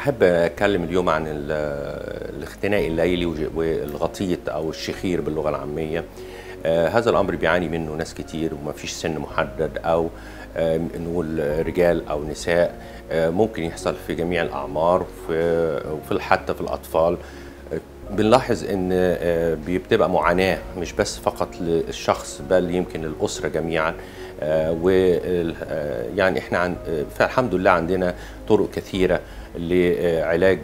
أحب أتكلم اليوم عن ال- الاختناق الليلي وج- والغطيط أو الشخير باللغة العامية آه، هذا الأمر بيعاني منه ناس كتير وما فيش سن محدد أو آه، نقول رجال أو نساء آه، ممكن يحصل في جميع الأعمار في وفي حتى في الأطفال آه، بنلاحظ ان آه، بتبقى معاناه مش بس فقط للشخص بل يمكن للاسره جميعا و يعني احنا عن آه، فالحمد لله عندنا طرق كثيره لعلاج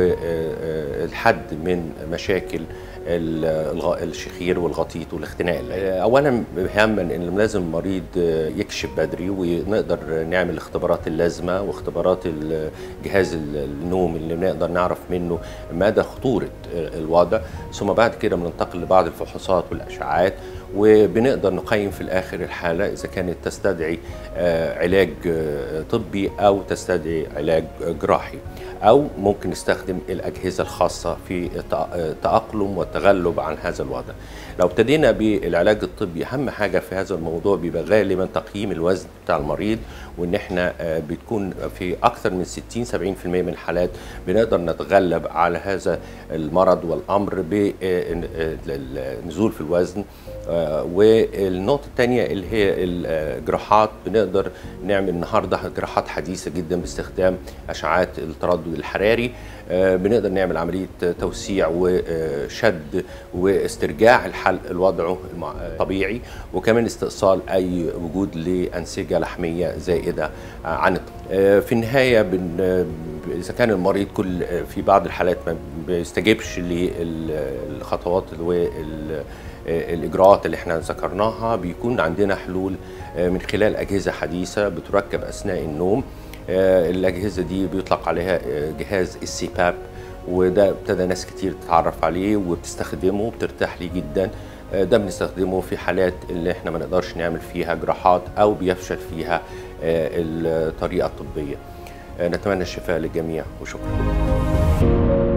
والحد من مشاكل ال- الغ- الشخير والغطيط والاختناق الليلي. اولا هاما ان لازم المريض يكشف بدري ونقدر نعمل الاختبارات اللازمه واختبارات ال- جهاز النوم اللي نقدر نعرف منه مدى خطوره الوضع ثم بعد كده بننتقل لبعض الفحوصات والاشعاعات وبنقدر نقيم في الاخر الحاله اذا كانت تستدعي آه، علاج آه، طبي او تستدعي علاج جراحي او ممكن نستخدم الاجهزه الخاصه في التأ- التاقلم والتغلب عن هذا الوضع لو ابتدينا بالعلاج الطبي اهم حاجه في هذا الموضوع بيبقى غالبا تقييم الوزن بتاع المريض وان احنا آه، بتكون في اكثر من 60 70% من الحالات بنقدر نتغلب على هذا المرض والامر بالنزول في الوزن آه، والنقطة الثانية اللي هي الجراحات بنقدر نعمل النهاردة جراحات حديثة جدا باستخدام أشعات التردد الحراري آه، بنقدر نعمل عملية توسيع وشد واسترجاع الحلق لوضعه المع- الطبيعي وكمان استئصال أي وجود لأنسجة لحمية زائدة آه، عن الطبيعي. آه، في النهاية بن إذا كان المريض كل في بعض الحالات ما بيستجيبش للخطوات وال الاجراءات اللي احنا ذكرناها بيكون عندنا حلول آه، من خلال اجهزه حديثه بتركب اثناء النوم آه، الاجهزه دي بيطلق عليها آه، جهاز السيباب وده ابتدى ناس كتير تتعرف عليه وبتستخدمه وبترتاح ليه جدا آه، ده بنستخدمه في حالات اللي احنا ما نقدرش نعمل فيها جراحات او بيفشل فيها آه، الطريقه الطبيه آه، نتمنى الشفاء للجميع وشكرا